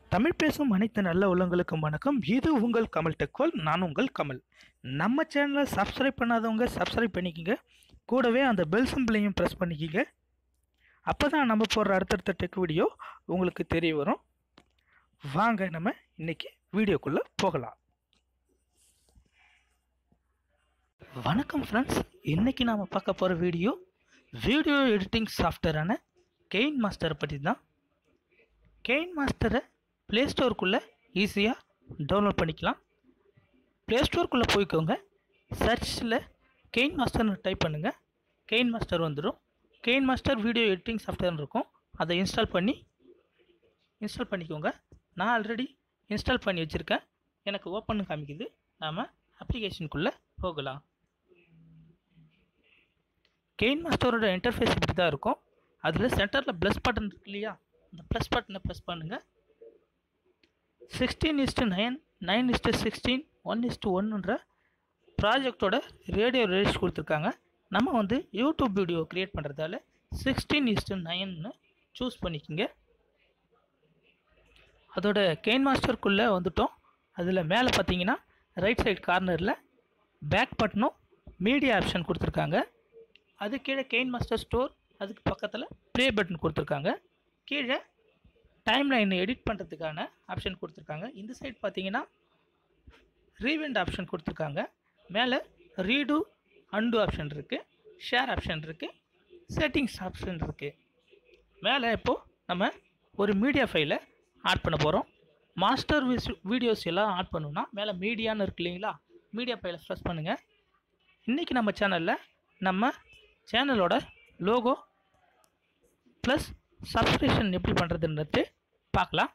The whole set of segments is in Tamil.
தமிழ் பேசும் அனைத்து நல்ல உள்ளங்களுக்கும் வணக்கம் இது உங்கள் கமல் டெக்வால் நான் உங்கள் கமல் நம்ம சேனலை சப்ஸ்கிரைப் பண்ணாதவங்க சப்ஸ்கிரைப் பண்ணிக்கிங்க கூடவே அந்த பெல் சிம்பிளையும் ப்ரெஸ் பண்ணிக்கிங்க அப்போ தான் நம்ம போடுற அடுத்தடுத்த டெக் வீடியோ உங்களுக்கு தெரிய வரும் வாங்க நம்ம இன்னைக்கு வீடியோக்குள்ளே போகலாம் வணக்கம் ஃப்ரெண்ட்ஸ் இன்னைக்கு நாம் பார்க்க போகிற வீடியோ வீடியோ எடிட்டிங் சாஃப்ட்வேரான கெயின் மாஸ்டரை பற்றி தான் கெயின் மாஸ்டரை ப்ளே ஸ்டோருக்குள்ளே ஈஸியாக டவுன்லோட் பண்ணிக்கலாம் ப்ளே ஸ்டோருக்குள்ளே போய்க்கோங்க சர்ச்சில் கெயின் மாஸ்டர்னு டைப் பண்ணுங்கள் கெயின் மாஸ்டர் வந்துடும் கெயின் மாஸ்டர் வீடியோ எடிட்டிங் சாஃப்ட்வேர்னு இருக்கும் அதை இன்ஸ்டால் பண்ணி இன்ஸ்டால் பண்ணிக்கோங்க நான் ஆல்ரெடி இன்ஸ்டால் பண்ணி வச்சுருக்கேன் எனக்கு ஓப்பன் காமிக்குது நாம் அப்ளிகேஷனுக்குள்ளே போகலாம் கெயின் மாஸ்டரோட இன்டர்ஃபேஸ் இப்படி தான் இருக்கும் அதில் சென்டரில் ப்ளஸ் பட்டன் இருக்கு இல்லையா அந்த ப்ளஸ் பட்டனை ப்ரெஸ் பண்ணுங்கள் sixteen is to nine nine is to sixteen one is to ஒன்றுன்ற ப்ராஜெக்டோட ரேடியோ ரேஸ் கொடுத்துருக்காங்க நம்ம வந்து யூடியூப் வீடியோ க்ரியேட் பண்ணுறதால சிக்ஸ்டீன் இஸ்ட்டு நைன்னு சூஸ் பண்ணிக்கோங்க அதோட கெயின் மாஸ்டருக்குள்ளே வந்துட்டோம் அதில் மேலே பார்த்தீங்கன்னா ரைட் சைடு கார்னரில் பேக் பட்டனும் மீடியா ஆப்ஷன் கொடுத்துருக்காங்க அது கீழே கெயின் மாஸ்டர் ஸ்டோர் அதுக்கு பக்கத்தில் ப்ளே பட்டன் கொடுத்துருக்காங்க கீழே டைம் லைன் எடிட் பண்ணுறதுக்கான ஆப்ஷன் கொடுத்துருக்காங்க இந்த சைடு பார்த்தீங்கன்னா ரீவெண்ட் ஆப்ஷன் கொடுத்துருக்காங்க மேலே ரீடு அண்டு ஆப்ஷன் இருக்குது ஷேர் ஆப்ஷன் இருக்குது செட்டிங்ஸ் ஆப்ஷன் இருக்குது மேலே இப்போது நம்ம ஒரு மீடியா ஃபைலை ஆட் பண்ண போகிறோம் மாஸ்டர் விஸ் வீடியோஸ் எல்லாம் ஆட் பண்ணணும்னா மேலே மீடியான்னு இருக்கு இல்லைங்களா மீடியா ஃபைலை ப்ரெஸ் பண்ணுங்கள் இன்றைக்கி நம்ம சேனலில் நம்ம சேனலோட லோகோ ப்ளஸ் சப்ஸ்கிரிப்ஷன் எப்படி பண்ணுறதுன்றது பார்க்கலாம்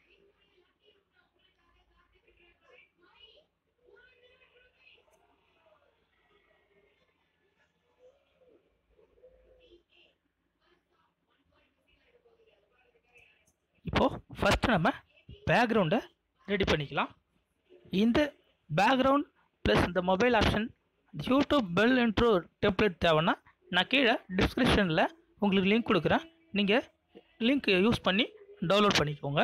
இப்போது ஃபஸ்ட்டு நம்ம பேக்ரவுண்டை ரெடி பண்ணிக்கலாம் இந்த பேக்ரவுண்ட் ப்ளஸ் இந்த mobile option YouTube bell intro template தேவைன்னா நான் கீழே டிஸ்கிரிப்ஷனில் உங்களுக்கு லிங்க் கொடுக்குறேன் நீங்கள் லிங்க் யூஸ் பண்ணி டவுன்லோட் பண்ணிக்கோங்க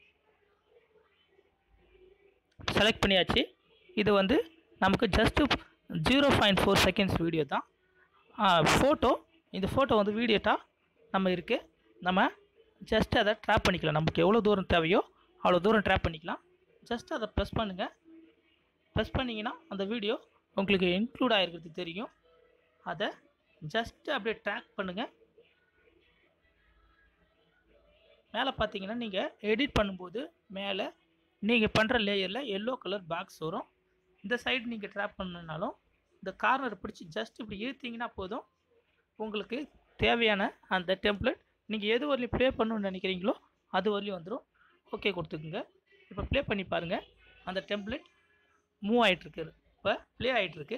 செலக்ட் பண்ணியாச்சு இது வந்து நமக்கு just zero point four seconds video தான் ஃபோட்டோ இந்த ஃபோட்டோ வந்து வீடியோட்டாக நம்ம இருக்குது நம்ம ஜஸ்ட் அதை ட்ராப் பண்ணிக்கலாம் நமக்கு எவ்வளோ தூரம் தேவையோ அவ்வளோ தூரம் ட்ராப் பண்ணிக்கலாம் ஜஸ்ட் அதை ப்ரெஸ் பண்ணுங்கள் ப்ரெஸ் பண்ணிங்கன்னா அந்த வீடியோ உங்களுக்கு இன்க்ளூட் ஆகிருக்கிறது தெரியும் அதை ஜஸ்ட் அப்படியே ட்ராக் பண்ணுங்கள் மேலே பார்த்தீங்கன்னா நீங்கள் எடிட் பண்ணும்போது மேலே நீங்கள் பண்ணுற லேயரில் எல்லோ கலர் பாக்ஸ் வரும் இந்த சைடு நீங்கள் ட்ராப் பண்ணனாலும் இந்த கார்னர் பிடிச்சி ஜஸ்ட் இப்படி இழுத்தீங்கன்னா போதும் உங்களுக்கு தேவையான அந்த டெம்ப்ளேட் நீங்கள் எது வரலையும் ப்ளே பண்ணணும்னு நினைக்கிறீங்களோ அது வரலையும் வந்துடும் ஓகே கொடுத்துக்குங்க இப்போ ப்ளே பண்ணி பாருங்கள் அந்த டெம்ப்ளேட் மூவ் ஆகிட்டுருக்கு இப்போ ப்ளே ஆகிட்டுருக்கு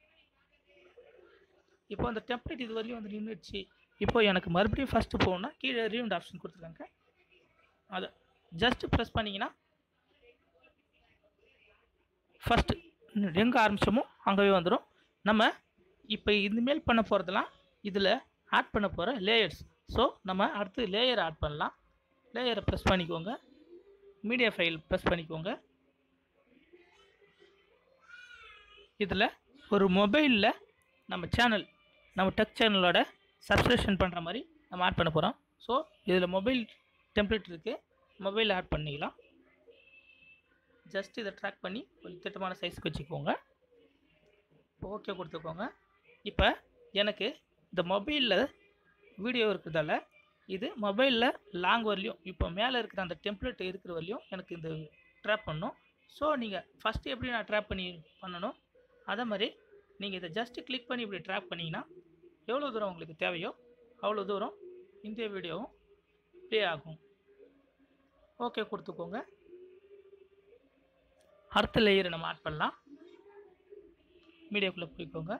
இப்போ அந்த டெம்ப்ளேட் இது வரையும் வந்து நின்றுச்சு இப்போ எனக்கு மறுபடியும் ஃபஸ்ட்டு போகணுன்னா கீழே ரீவுண்ட் ஆப்ஷன் கொடுத்துருக்காங்க அதை ஜஸ்ட்டு ப்ரெஸ் பண்ணிங்கன்னா ஃபஸ்ட்டு எங்கே ஆரம்பித்தோமோ அங்கேயே வந்துடும் நம்ம இப்போ இனிமேல் பண்ண போகிறதெல்லாம் இதில் ஆட் பண்ண போகிற லேயர்ஸ் ஸோ நம்ம அடுத்து லேயர் ஆட் பண்ணலாம் லேயரை ப்ரெஸ் பண்ணிக்கோங்க மீடியா ஃபைல் ப்ரெஸ் பண்ணிக்கோங்க இதில் ஒரு மொபைலில் நம்ம சேனல் நம்ம டச் சேனலோட சப்ஸ்கிரிப்ஷன் பண்ணுற மாதிரி நம்ம ஆட் பண்ண போகிறோம் ஸோ இதில் மொபைல் டெம்ப்ளேட் இருக்குது மொபைல் ஆட் பண்ணிக்கலாம் ஜஸ்ட் இதை ட்ராக் பண்ணி கொஞ்சம் திட்டமான சைஸ்க்கு வச்சுக்கோங்க ஓகே கொடுத்துக்கோங்க இப்போ எனக்கு இந்த மொபைலில் வீடியோ இருக்கிறதால இது மொபைலில் லாங் வரலையும் இப்போ மேலே இருக்கிற அந்த டெம்ப்ளேட் இருக்கிற வரலையும் எனக்கு இந்த ட்ராப் பண்ணணும் ஸோ நீங்கள் ஃபஸ்ட்டு எப்படி நான் ட்ராப் பண்ணி பண்ணணும் அதே மாதிரி நீங்கள் இதை ஜஸ்ட்டு கிளிக் பண்ணி இப்படி ட்ராப் பண்ணிங்கன்னா எவ்வளோ தூரம் உங்களுக்கு தேவையோ அவ்வளோ தூரம் இந்த வீடியோவும் ப்ளே ஆகும் ஓகே கொடுத்துக்கோங்க அடுத்த லேயரை நம்ம ஆட் பண்ணலாம் மீடியாக்குள்ளே போய்க்கோங்க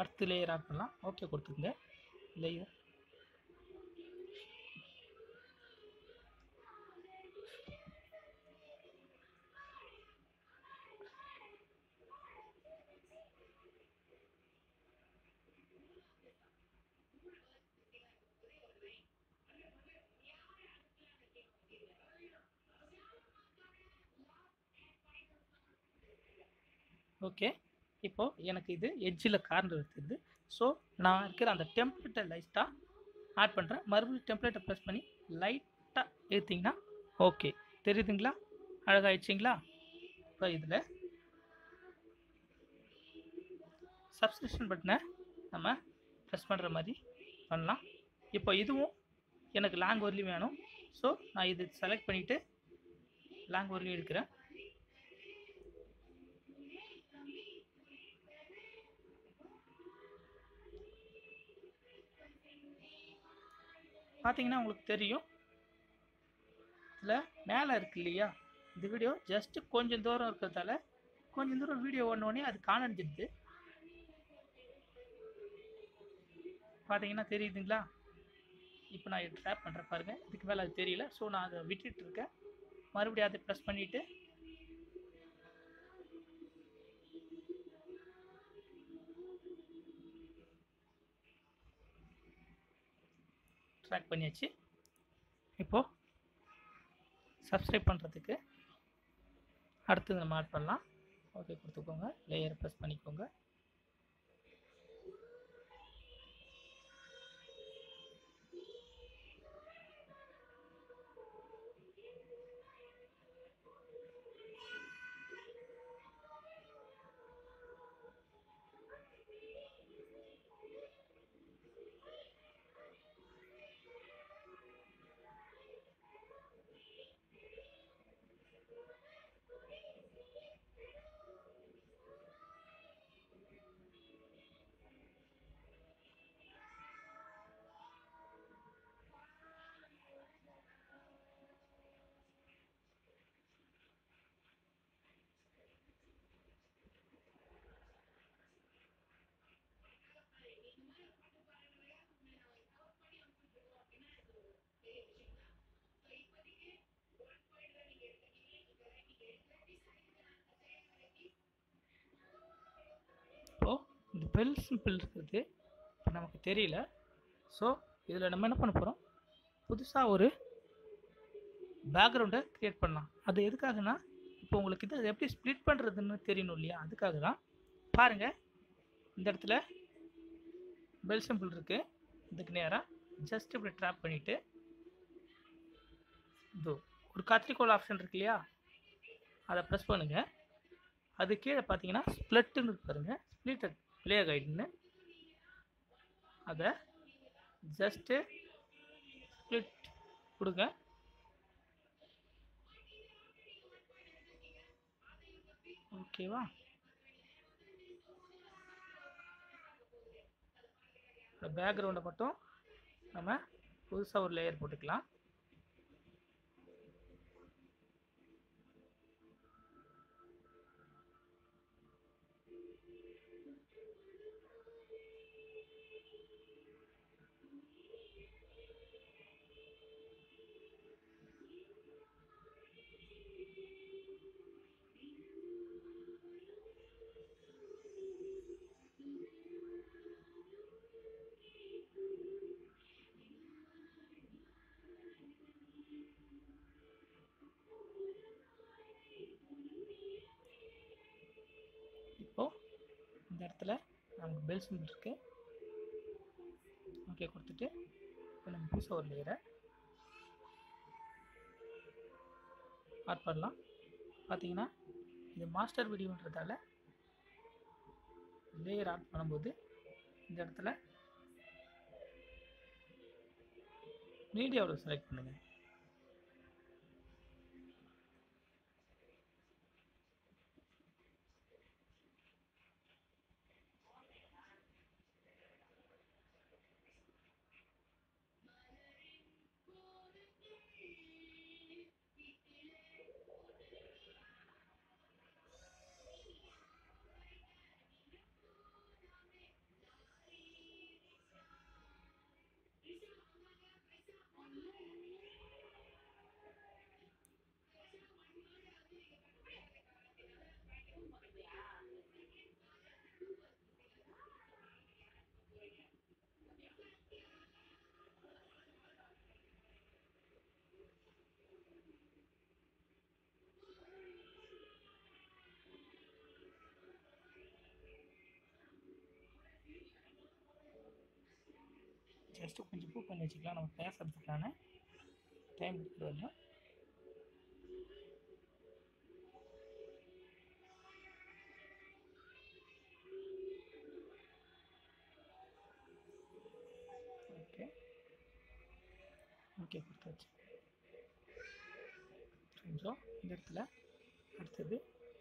அடுத்து லேயர் ஆட் பண்ணலாம் ஓகே கொடுத்துக்குங்க லேயர் ஓகே இப்போது எனக்கு இது எட்ஜில் கார்னர் இருக்குது ஸோ நான் இருக்கிற அந்த டெம்ப்ளேட்டை லைட்டாக ஆட் பண்ணுறேன் மறுபடியும் டெம்ப்ளேட்டை ப்ரெஸ் பண்ணி லைட்டாக ஏற்றிங்கன்னா ஓகே தெரியுதுங்களா அழகாயிடுச்சிங்களா இப்போ இதில் சப்ஸ்கிரிப்ஷன் பட்டனை நம்ம ப்ரெஸ் பண்ணுற மாதிரி பண்ணலாம் இப்போ இதுவும் எனக்கு லாங் வரலி வேணும் ஸோ நான் இது செலக்ட் பண்ணிவிட்டு லாங் வரலி எடுக்கிறேன் பார்த்தீங்கன்னா உங்களுக்கு தெரியும் இதில் மேலே இருக்கு இல்லையா இந்த வீடியோ ஜஸ்ட்டு கொஞ்சம் தூரம் இருக்கிறதால கொஞ்சம் தூரம் வீடியோ ஓடனோடனே அது காணஞ்சிடுது பார்த்தீங்கன்னா தெரியுதுங்களா இப்போ நான் ட்ராப் பண்ணுறேன் பாருங்கள் இதுக்கு மேலே அது தெரியல ஸோ நான் அதை விட்டுட்டு இருக்கேன் மறுபடியும் அதை ப்ரெஸ் பண்ணிவிட்டு ட்ராக் பண்ணியாச்சு இப்போது சப்ஸ்கிரைப் பண்ணுறதுக்கு அடுத்தது நம்ம ஆட் பண்ணலாம் ஓகே கொடுத்துக்கோங்க லேயர் ப்ரெஸ் பண்ணிக்கோங்க இப்போது இந்த பெல் சிம்பிள் இருக்குது இப்போ நமக்கு தெரியல ஸோ இதில் நம்ம என்ன பண்ண போகிறோம் புதுசாக ஒரு பேக்ரவுண்டை க்ரியேட் பண்ணலாம் அது எதுக்காகனா இப்போ உங்களுக்கு இது எப்படி ஸ்ப்ளிட் பண்ணுறதுன்னு தெரியணும் இல்லையா அதுக்காக தான் பாருங்கள் இந்த இடத்துல பெல் சிம்பிள் இருக்குது இதுக்கு நேராக ஜஸ்ட் இப்படி ட்ராப் பண்ணிவிட்டு இதோ ஒரு கத்திரிக்கோல் ஆப்ஷன் இருக்கு இல்லையா அதை ப்ரெஸ் பண்ணுங்கள் அது கீழே பார்த்தீங்கன்னா ஸ்ப்ளட்டுன்னு இருக்கு பாருங்க ஸ்ப்ளிட்டட் ப்ளே கைடுன்னு அதை ஜஸ்ட்டு ஸ்ப்ளிட் கொடுங்க ஓகேவா இந்த பேக்ரவுண்டை மட்டும் நம்ம புதுசாக ஒரு லேயர் போட்டுக்கலாம் இப்போது இந்த இடத்துல நமக்கு பெல் சிம்பிள் இருக்குது ஓகே கொடுத்துட்டு இப்போ நம்ம புதுசாக ஒரு லேயரை ஆட் பண்ணலாம் பார்த்தீங்கன்னா இது மாஸ்டர் வீடியோன்றதால லேயர் ஆட் பண்ணும்போது இந்த இடத்துல மீடியாவில் செலக்ட் பண்ணுங்கள் ஜஸ்ட்டு கொஞ்சம் பூ பண்ணி வச்சுக்கலாம் நம்ம பேசுறதுக்கான டைம் எடுத்துகிட்டு வரலாம் ஓகே ஓகே கொடுத்தாச்சு கொஞ்சம் இந்த இடத்துல அடுத்தது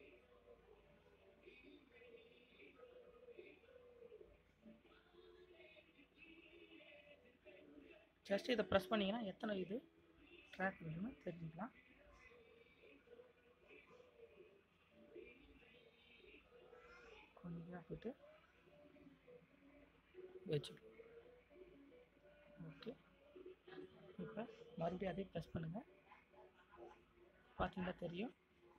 ஜஸ்ட் இதை ப்ரெஸ் பண்ணிங்கன்னா எத்தனை இது ட்ராக் இருக்குன்னு தெரிஞ்சுக்கலாம் கொஞ்சம் போயிட்டு வச்சுக்கணும் ஓகே இப்போ மறுபடியும் அதே ப்ரெஸ் பண்ணுங்கள் பார்த்தீங்கன்னா தெரியும்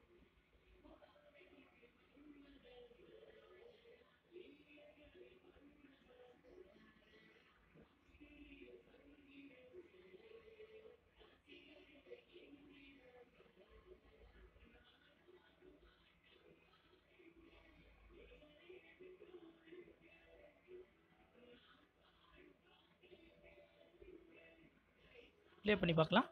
ப்ளே பண்ணி பார்க்கலாம்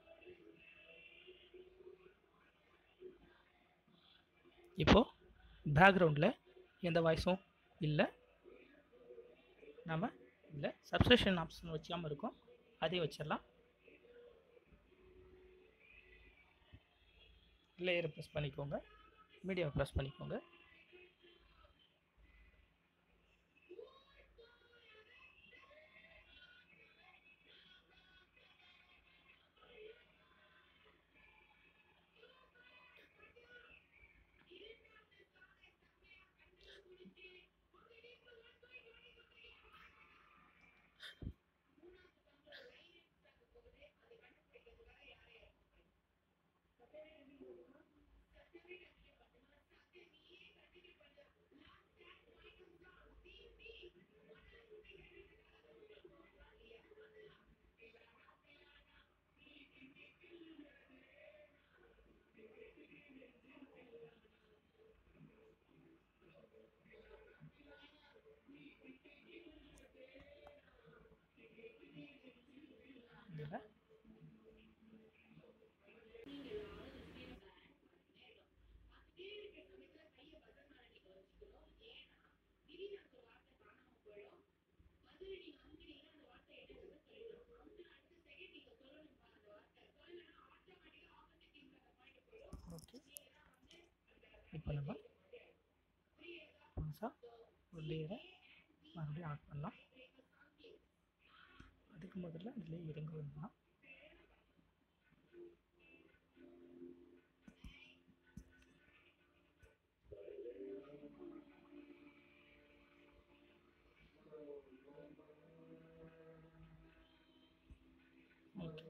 இப்போது பேக்ரவுண்டில் எந்த வாய்ஸும் இல்லை நம்ம இல்லை சப்ஸ்கிரிப்ஷன் ஆப்ஷன் வச்சாமல் இருக்கோம் அதே வச்சிடலாம் லேயரை ப்ரெஸ் பண்ணிக்கோங்க மீடியாவை ப்ரெஸ் பண்ணிக்கோங்க இதில் ஓகே இப்போ நம்ம புதுசாக ஒரு லேயரை மறுபடியும் ஆட் பண்ணலாம் அதுக்கு முதல்ல அதில் இறங்க வேண்டாம் ஓகே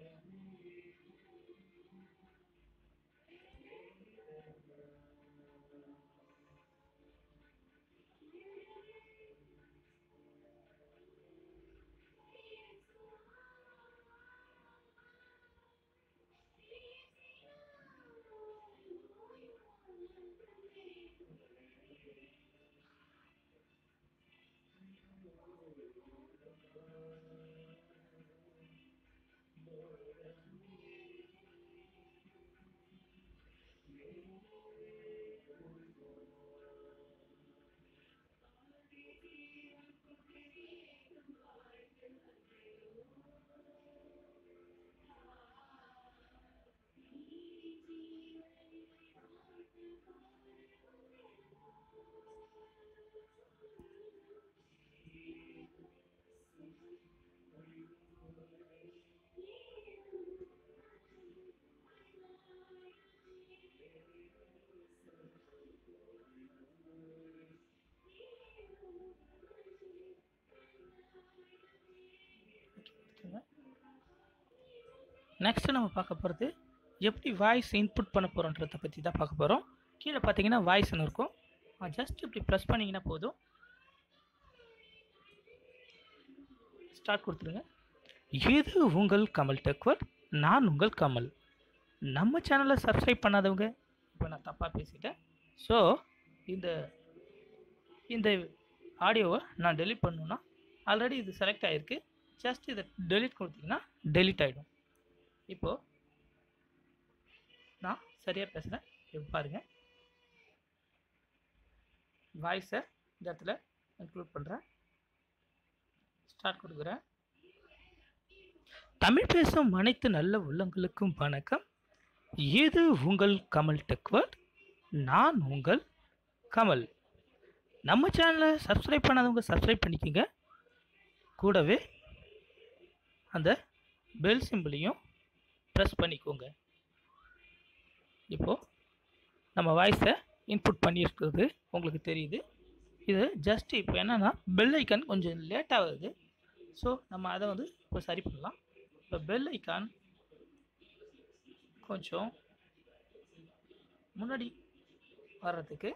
நெக்ஸ்ட்டு நம்ம பார்க்க போகிறது எப்படி வாய்ஸ் இன்புட் பண்ண போகிறோன்றதை பற்றி தான் பார்க்க போகிறோம் கீழே பார்த்தீங்கன்னா வாய்ஸ்னு இருக்கும் ஜஸ்ட் இப்படி ப்ரெஸ் பண்ணிங்கன்னா போதும் ஸ்டார்ட் கொடுத்துருங்க இது உங்கள் கமல் டெக்வர் நான் உங்கள் கமல் நம்ம சேனலை சப்ஸ்கிரைப் பண்ணாதவங்க இப்போ நான் தப்பாக பேசிட்டேன் ஸோ இந்த இந்த ஆடியோவை நான் டெலிட் பண்ணணுன்னா ஆல்ரெடி இது செலக்ட் ஆகிருக்கு ஜஸ்ட் இதை டெலிட் கொடுத்தீங்கன்னா டெலிட் ஆகிடும் இப்போது நான் சரியாக பேசுகிறேன் இப்போ பாருங்கள் வாய்ஸை இந்த இடத்துல இன்க்ளூட் பண்ணுறேன் ஸ்டார்ட் கொடுக்குறேன் தமிழ் பேசும் அனைத்து நல்ல உள்ளங்களுக்கும் வணக்கம் இது உங்கள் கமல் டெக்வர்ட் நான் உங்கள் கமல் நம்ம சேனலை சப்ஸ்கிரைப் பண்ணாதவங்க சப்ஸ்கிரைப் பண்ணிக்கோங்க கூடவே அந்த பெல் சிம்பிளையும் ப்ரெஸ் பண்ணிக்கோங்க இப்போது நம்ம வாய்ஸை இன்புட் பண்ணியிருக்கிறது உங்களுக்கு தெரியுது இது ஜஸ்ட் இப்போ என்னென்னா பெல் ஐக்கான் கொஞ்சம் லேட் ஆகுது ஸோ நம்ம அதை வந்து இப்போ சரி பண்ணலாம் இப்போ பெல் ஐக்கான் கொஞ்சம் முன்னாடி வர்றதுக்கு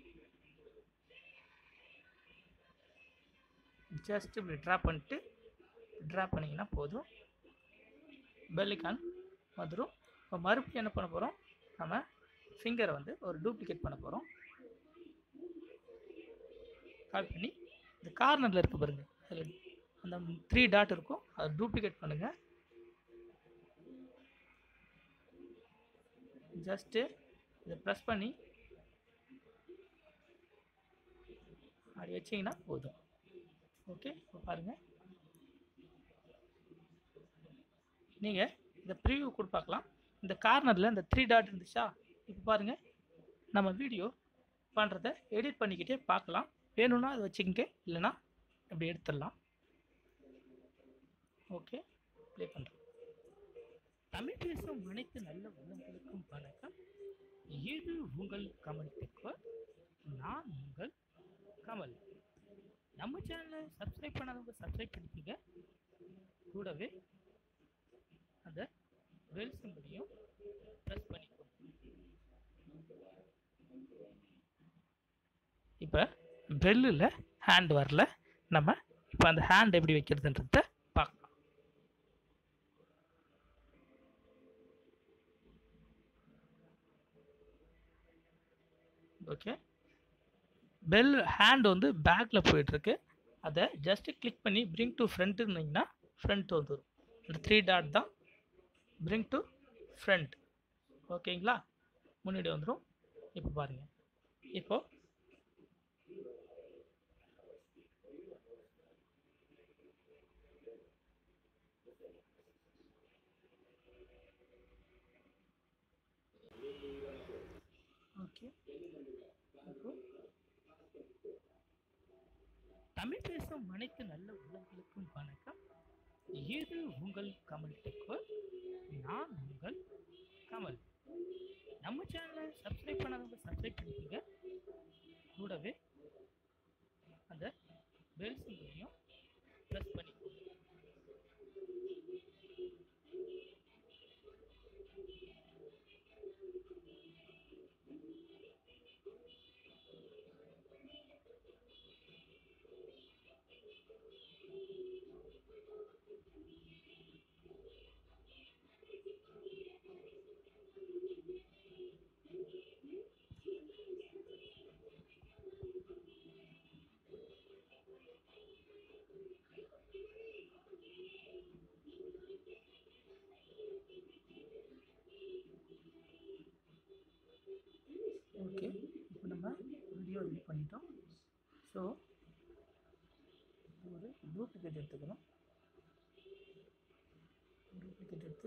ஜஸ்ட் இப்படி ட்ரா பண்ணிட்டு ட்ரா பண்ணிங்கன்னா போதும் பெல் ஐக்கான் வந்துடும் இப்போ மறுபடியும் என்ன பண்ண போகிறோம் நம்ம ஃபிங்கரை வந்து ஒரு டூப்ளிகேட் பண்ண போகிறோம் காப்பி பண்ணி இந்த கார்னரில் இருக்க பாருங்க அதில் அந்த த்ரீ டாட் இருக்கும் அதை டூப்ளிகேட் பண்ணுங்கள் ஜஸ்ட்டு இதை ப்ரெஸ் பண்ணி அப்படி வச்சிங்கன்னா போதும் ஓகே இப்போ பாருங்கள் நீங்கள் இந்த ப்ரிவியூ கூட பார்க்கலாம் இந்த கார்னரில் இந்த த்ரீ டாட் இருந்துச்சா இப்போ பாருங்கள் நம்ம வீடியோ பண்ணுறத எடிட் பண்ணிக்கிட்டே பார்க்கலாம் வேணும்னா அதை வச்சுக்கங்க இல்லைன்னா அப்படி எடுத்துடலாம் ஓகே ப்ளே பண்ணுறேன் தமிழ் பேசும் அனைத்து நல்ல உள்ளங்களுக்கும் வணக்கம் இது உங்கள் கமல் டெக்வர் நான் உங்கள் கமல் நம்ம சேனலை சப்ஸ்கிரைப் பண்ணாதவங்க சப்ஸ்கிரைப் பண்ணிக்கோங்க கூடவே அந்த பெல் சிம்பிளையும் ப்ரெஸ் பண்ணிக்கோங்க இப்போ பெல்லில் ஹேண்ட் வரல நம்ம இப்போ அந்த ஹேண்ட் எப்படி வைக்கிறதுன்றத பார்க்கலாம் ஓகே பெல் ஹேண்ட் வந்து பேக்கில் போயிட்டுருக்கு அதை ஜஸ்ட்டு கிளிக் பண்ணி பிரிங் டு ஃப்ரண்ட்டுன்னீங்கன்னா ஃப்ரண்ட் வந்துடும் இந்த த்ரீ டாட் தான் பிரிங் டு ஃப்ரண்ட் ஓகேங்களா முன்னாடி வந்துடும் இப்போ பாருங்கள் இப்போது ஓகே தமிழ் பேசும் அனைத்து நல்ல உள்ளங்களுக்கும் வணக்கம் இது உங்கள் கமல் டெக்வர் நான் உங்கள் கமல் நம்ம சேனலை சப்ஸ்கிரைப் பண்ணாதவங்க சப்ஸ்கிரைப் பண்ணிக்கோங்க கூடவே அந்த பெல் சிம்பிளையும் ப்ரெஸ் பண்ணிக்கோங்க ஓகே இப்போ நம்ம வீடியோ ரெடி பண்ணிட்டோம் ஸோ ஒரு டூப்ளிகேட் எடுத்துக்கிறோம் டூப்ளிகேட் எடுத்து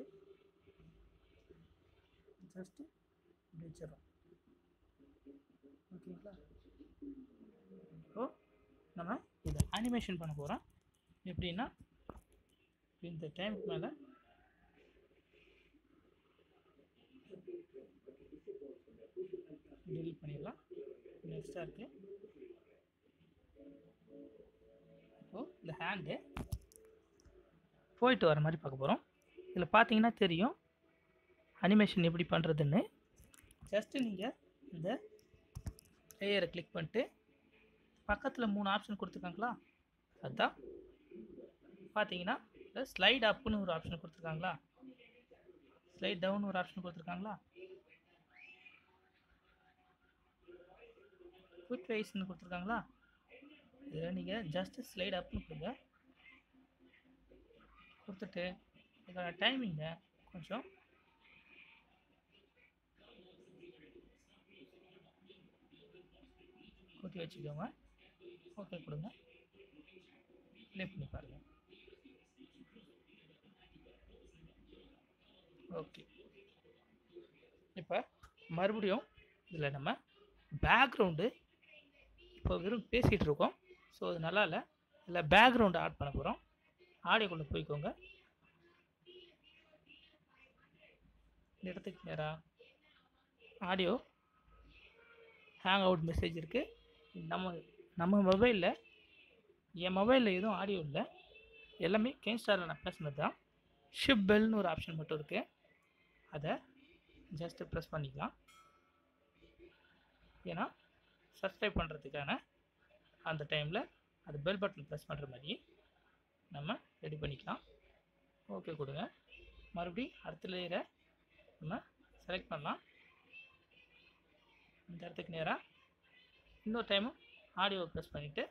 ஜஸ்ட்டு இப்படி வச்சிடறோம் ஓகேங்களா இப்போ நம்ம இதை அனிமேஷன் பண்ண போகிறோம் எப்படின்னா இந்த டைமுக்கு மேலே delete பண்ணிடலாம் நெக்ஸ்ட்டாக இருக்குது இப்போது இந்த ஹேண்டு போயிட்டு வர மாதிரி பார்க்க போகிறோம் இதில் பார்த்தீங்கன்னா தெரியும் அனிமேஷன் எப்படி பண்ணுறதுன்னு ஜஸ்ட்டு நீங்கள் இந்த லேயரை கிளிக் பண்ணிட்டு பக்கத்தில் மூணு ஆப்ஷன் கொடுத்துருக்காங்களா அதுதான் பார்த்தீங்கன்னா ஸ்லைட் அப்புன்னு ஒரு ஆப்ஷன் கொடுத்துருக்காங்களா ஸ்லைட் டவுன் ஒரு ஆப்ஷன் கொடுத்துருக்காங்களா குவிக் வைஸ்னு கொடுத்துருக்காங்களா இதில் நீங்கள் ஜஸ்ட் ஸ்லைட் அப்னு கொடுங்க கொடுத்துட்டு இதோட டைமிங்கை கொஞ்சம் கூட்டி வச்சுக்கோங்க ஓகே கொடுங்க ப்ளே பண்ணி பாருங்க ஓகே இப்போ மறுபடியும் இதில் நம்ம பேக்ரவுண்டு இப்போ வெறும் பேசிகிட்டு இருக்கோம் ஸோ அது நல்லா இல்லை இதில் பேக்ரவுண்டு ஆட் பண்ண போகிறோம் ஆடியோக்குள்ளே போய்க்கோங்க இந்த இடத்துக்கு நேராக ஆடியோ ஹேங் அவுட் மெசேஜ் இருக்குது நம்ம நம்ம மொபைலில் என் மொபைலில் எதுவும் ஆடியோ இல்லை எல்லாமே கேன்ஸ்டாரில் நான் பேசுனது தான் ஷிப் பெல்னு ஒரு ஆப்ஷன் மட்டும் இருக்குது அதை ஜஸ்ட்டு ப்ரெஸ் பண்ணிக்கலாம் ஏன்னா சப்ஸ்கிரைப் பண்ணுறதுக்கான அந்த டைமில் அது பெல் பட்டன் ப்ரெஸ் பண்ணுற மாதிரி நம்ம ரெடி பண்ணிக்கலாம் ஓகே கொடுங்க மறுபடியும் அடுத்த லேயரை நம்ம செலக்ட் பண்ணலாம் இந்த இடத்துக்கு நேராக இன்னொரு டைமும் ஆடியோவை ப்ரெஸ் பண்ணிவிட்டு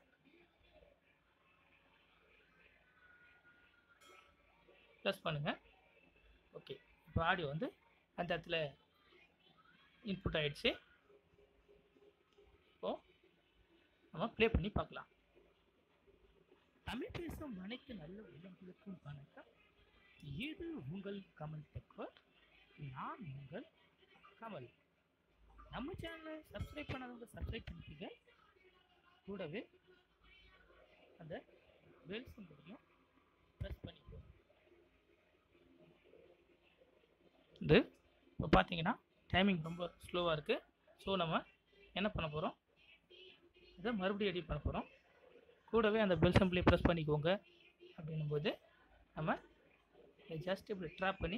ப்ளஸ் பண்ணுங்கள் ஓகே இப்போ ஆடியோ வந்து அந்த இடத்துல இன்புட் ஆகிடுச்சு இப்போது நம்ம ப்ளே பண்ணி பார்க்கலாம் தமிழ் பேசும் அனைத்து நல்ல உள்ளங்களுக்கும் வணக்கம் இது உங்கள் கமல் தக்கர் நான் உங்கள் கமல் நம்ம சேனலை சப்ஸ்கிரைப் பண்ணாதவங்க சப்ஸ்கிரைப் பண்ணிக்கோங்க கூடவே அந்த பெல் சிம்பிளையும் ப்ரெஸ் பண்ணிக்கோங்க இது இப்போ பார்த்தீங்கன்னா டைமிங் ரொம்ப ஸ்லோவாக இருக்குது ஸோ நம்ம என்ன பண்ண போகிறோம் இதை மறுபடியும் எடிட் பண்ண போகிறோம் கூடவே அந்த பெல் சிம்பிளை ப்ரெஸ் பண்ணிக்கோங்க அப்படின்னும்போது நம்ம ஜஸ்ட் இப்படி ட்ராப் பண்ணி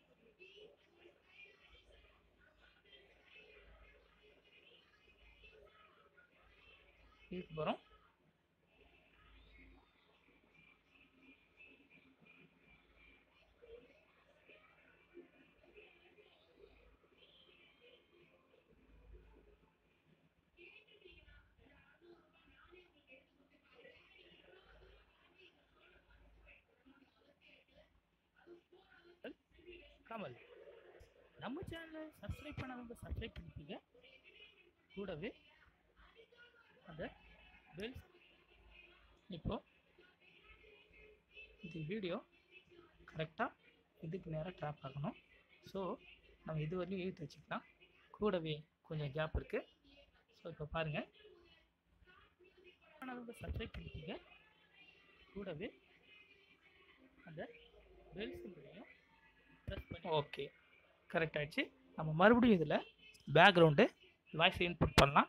இழுக்க போகிறோம் கமல் நம்ம சேனலை சப்ஸ்கிரைப் பண்ணாதவங்க சப்ஸ்கிரைப் பண்ணிக்கோங்க கூடவே அந்த பெல் இப்போ இந்த வீடியோ கரெக்டாக இதுக்கு நேராக ட்ராப் ஆகணும் ஸோ நம்ம இது வரையும் இழுத்து வச்சுக்கலாம் கூடவே கொஞ்சம் கேப் இருக்குது ஸோ இப்போ பாருங்கள் பண்ணாதவங்க சப்ஸ்கிரைப் பண்ணிக்கோங்க கூடவே அந்த பெல் சிம்பிளையும் ப்ரெஸ் பண்ணி ஓகே கரெக்ட் ஆயிடுச்சு நம்ம மறுபடியும் இதில் பேக்ரவுண்டு வாய்ஸ் இன்புட் பண்ணலாம்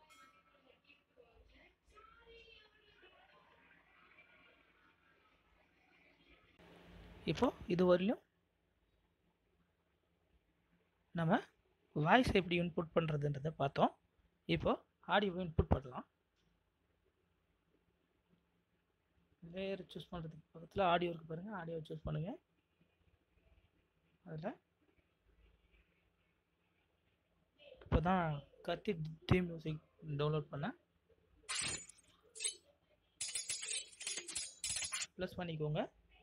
இப்போ இது வரையிலும் நம்ம வாய்ஸ் எப்படி இன்புட் பண்ணுறதுன்றதை பார்த்தோம் இப்போ ஆடியோவை இன்புட் பண்ணலாம் லேயர் சூஸ் பண்ணுறதுக்கு பக்கத்தில் ஆடியோ இருக்குது பாருங்கள் ஆடியோ சூஸ் பண்ணுங்கள் அதில் இப்போ தான் கத்தி டி மியூசிக் டவுன்லோட் பண்ணேன் ப்ளஸ் பண்ணிக்கோங்க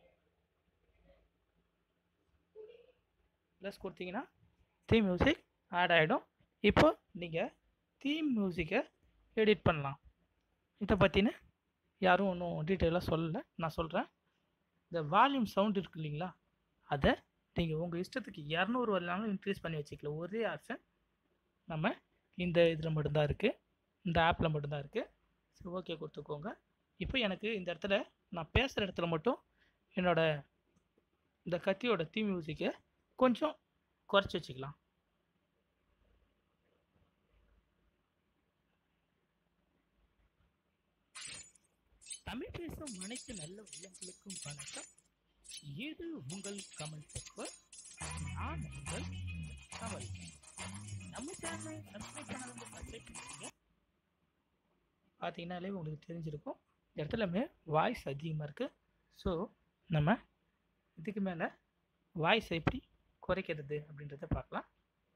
ப்ளஸ் கொடுத்தீங்கன்னா தீம் மியூசிக் ஆட் ஆகிடும் இப்போ நீங்கள் தீம் மியூசிக்கை எடிட் பண்ணலாம் இதை பற்றின யாரும் ஒன்றும் டீட்டெயிலாக சொல்லலை நான் சொல்கிறேன் இந்த வால்யூம் சவுண்ட் இருக்கு இல்லைங்களா அதை நீங்கள் உங்கள் இஷ்டத்துக்கு இரநூறு வரலாலும் இன்க்ரீஸ் பண்ணி வச்சுக்கலாம் ஒரே ஆப்ஷன் நம்ம இந்த இதில் மட்டும்தான் இருக்குது இந்த ஆப்பில் மட்டும்தான் இருக்குது சரி ஓகே கொடுத்துக்கோங்க இப்போ எனக்கு இந்த இடத்துல நான் பேசுகிற இடத்துல மட்டும் என்னோடய இந்த கத்தியோட தீ மியூசிக்கை கொஞ்சம் குறைச்சி வச்சுக்கலாம் தமிழ் பேசும் அனைத்து நல்ல உள்ளங்களுக்கும் வணக்கம் இது உங்கள் கமல் தத்துவர் நான் உங்கள் கமல் நம்ம சேனலை சப்ஸ்கிரைப் பண்ணாதவங்க சப்ஸ்கிரைப் பண்ணிக்கோங்க பார்த்தீங்கன்னாலே உங்களுக்கு தெரிஞ்சிருக்கும் இந்த இடத்துலமே வாய்ஸ் அதிகமாக இருக்குது ஸோ நம்ம இதுக்கு மேலே வாய்ஸ் எப்படி குறைக்கிறது அப்படின்றத பார்க்கலாம்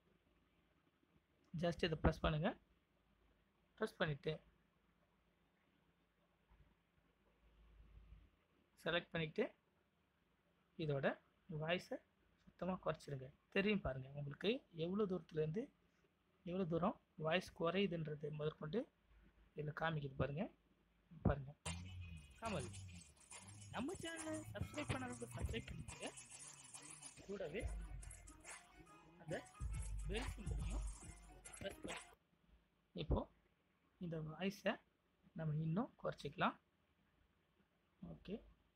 ஜஸ்ட் இதை ப்ரெஸ் பண்ணுங்கள் ப்ரெஸ் பண்ணிவிட்டு செலக்ட் பண்ணிவிட்டு இதோட வாய்ஸை சுத்தமாக குறைச்சிருங்க தெரியும் பாருங்கள் உங்களுக்கு எவ்வளோ தூரத்துலேருந்து எவ்வளோ தூரம் வாய்ஸ் குறையுதுன்றது முதற்கொண்டு இதில் காமிக்குது பாருங்கள் பாருங்கள் கமல் நம்ம சேனலை சப்ஸ்கிரைப் பண்ணாதவங்க சப்ஸ்கிரைப் பண்ணிக்கோங்க கூடவே அந்த பெல் சிம்பிளையும் ப்ரெஸ் பண்ணி இப்போது இந்த வாய்ஸை நம்ம இன்னும் குறைச்சிக்கலாம் ஓகே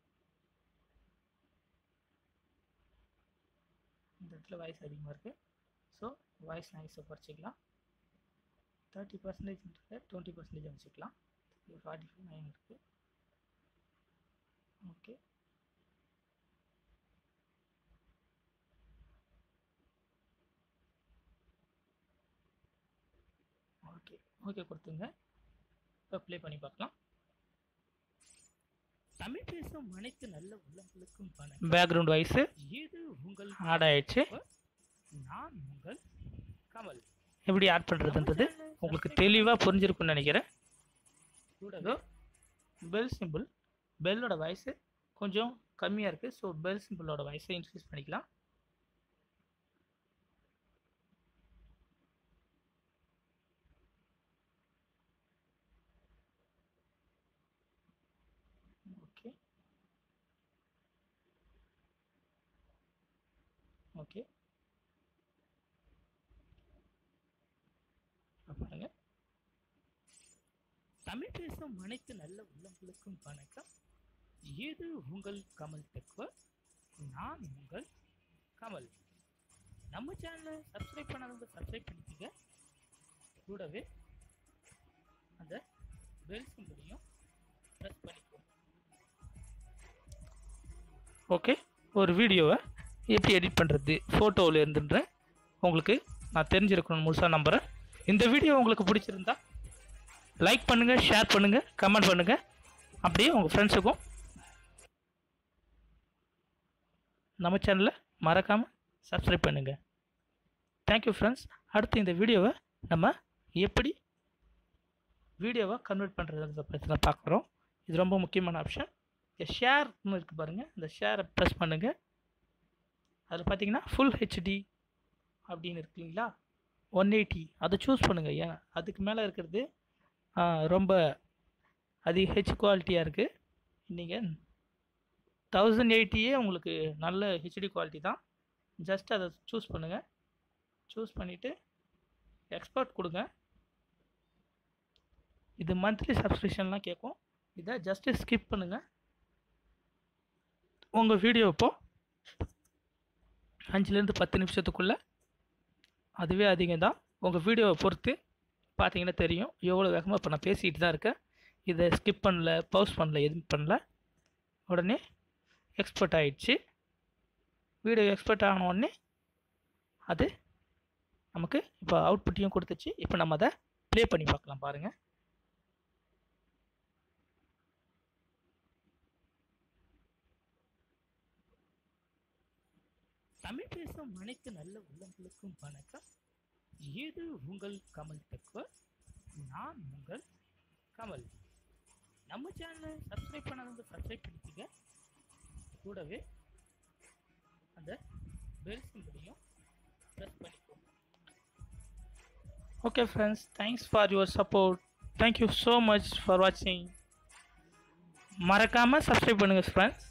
இந்த இடத்துல வாய்ஸ் அதிகமாக இருக்குது ஸோ வாய்ஸ் நாய்ஸை குறைச்சிக்கலாம் தேர்ட்டி பர்சன்டேஜ்ன்றத டுவெண்ட்டி பர்சன்டேஜ் வச்சுக்கலாம் ஃபார்ட்டி ஃபைவ் நைன் இருக்குது ஓகே ஓகே ஓகே கொடுத்துங்க இப்போ ப்ளே பண்ணி பார்க்கலாம் தமிழ் பேசும் அனைத்து நல்ல உள்ளங்களுக்கும் பேக்ரவுண்ட் வாய்ஸு இது உங்கள் ஆட் ஆயிடுச்சு நான் உங்கள் கமல் எப்படி ஆட் பண்ணுறதுன்றது உங்களுக்கு தெளிவாக புரிஞ்சிருக்கும்னு நினைக்கிறேன் கூடவே பெல் சிம்பிள் பெல்லோட வாய்ஸு கொஞ்சம் கம்மியாக இருக்குது ஸோ பெல் சிம்பிளோட வாய்ஸை இன்க்ரீஸ் பண்ணிக்கலாம் ஓகே ஓகே பாருங்க தமிழ் பேசும் அனைத்து நல்ல உள்ளங்களுக்கும் வணக்கம் இது உங்கள் கமல் தக்குவ நான் உங்கள் கமல் நம்ம சேனலை சப்ஸ்கிரைப் பண்ணாதவங்க சப்ஸ்கிரைப் பண்ணிக்கோங்க கூடவே அந்த பெல் சிம்பிளையும் ப்ரெஸ் பண்ணிக்கோங்க ஓகே ஒரு வீடியோவை எப்படி எடிட் பண்ணுறது ஃபோட்டோவில் இருந்துன்ற உங்களுக்கு நான் தெரிஞ்சிருக்கணும் முழுசாக நம்புகிறேன் இந்த வீடியோ உங்களுக்கு பிடிச்சிருந்தா லைக் பண்ணுங்கள் ஷேர் பண்ணுங்கள் கமெண்ட் பண்ணுங்கள் அப்படியே உங்கள் ஃப்ரெண்ட்ஸுக்கும் நம்ம சேனலை மறக்காமல் சப்ஸ்கிரைப் பண்ணுங்கள் தேங்க்யூ ஃப்ரெண்ட்ஸ் அடுத்து இந்த வீடியோவை நம்ம எப்படி வீடியோவை கன்வெர்ட் பண்ணுறதுன்றத பற்றி தான் பார்க்குறோம் இது ரொம்ப முக்கியமான ஆப்ஷன் இந்த ஷேர்னு இருக்குது பாருங்கள் இந்த ஷேரை ப்ரெஸ் பண்ணுங்கள் அதில் பார்த்தீங்கன்னா ஃபுல் ஹெச்டி அப்படின்னு இருக்குங்களா ஒன் எயிட்டி அதை சூஸ் பண்ணுங்கள் ஏன் அதுக்கு மேலே இருக்கிறது ஆ, ரொம்ப அதிக ஹெச் குவாலிட்டியாக இருக்குது நீங்கள் தௌசண்ட் எயிட்டியே உங்களுக்கு நல்ல ஹெச்டி குவாலிட்டி தான் ஜஸ்ட் அதை சூஸ் பண்ணுங்கள் சூஸ் பண்ணிவிட்டு எக்ஸ்போர்ட் கொடுங்க இது மந்த்லி சப்ஸ்கிரிப்ஷன்லாம் கேட்கும் இதை ஜஸ்ட்டு ஸ்கிப் பண்ணுங்கள் உங்கள் வீடியோ இப்போ அஞ்சுலேருந்து பத்து நிமிஷத்துக்குள்ளே அதுவே அதிகம் தான் உங்கள் வீடியோவை பொறுத்து பார்த்தீங்கன்னா தெரியும் எவ்வளோ வேகமாக இப்போ நான் பேசிகிட்டு தான் இருக்கேன் இதை ஸ்கிப் பண்ணல பவுஸ் பண்ணல எதுவும் பண்ணல உடனே எக்ஸ்போர்ட் ஆயிடுச்சு வீடியோ எக்ஸ்போர்ட் ஆன உடனே அது நமக்கு இப்போ அவுட்புட்டையும் கொடுத்துச்சு இப்போ நம்ம அதை ப்ளே பண்ணி பார்க்கலாம் பாருங்கள் தமிழ் பேசும் அனைத்து நல்ல உள்ளங்களுக்கும் வணக்கம் இது உங்கள் கமல் தக்குவ நான் உங்கள் கமல் நம்ம சேனலை சப்ஸ்கிரைப் பண்ணாதவங்க சப்ஸ்கிரைப் பண்ணிக்கோங்க கூடவே அந்த பெல் சிம்பிளையும் ப்ரெஸ் பண்ணிக்கோங்க okay friends thanks for your support thank you so much for வாட்சிங் மறக்காமல் சப்ஸ்கிரைப் பண்ணுங்கள் ஃப்ரெண்ட்ஸ்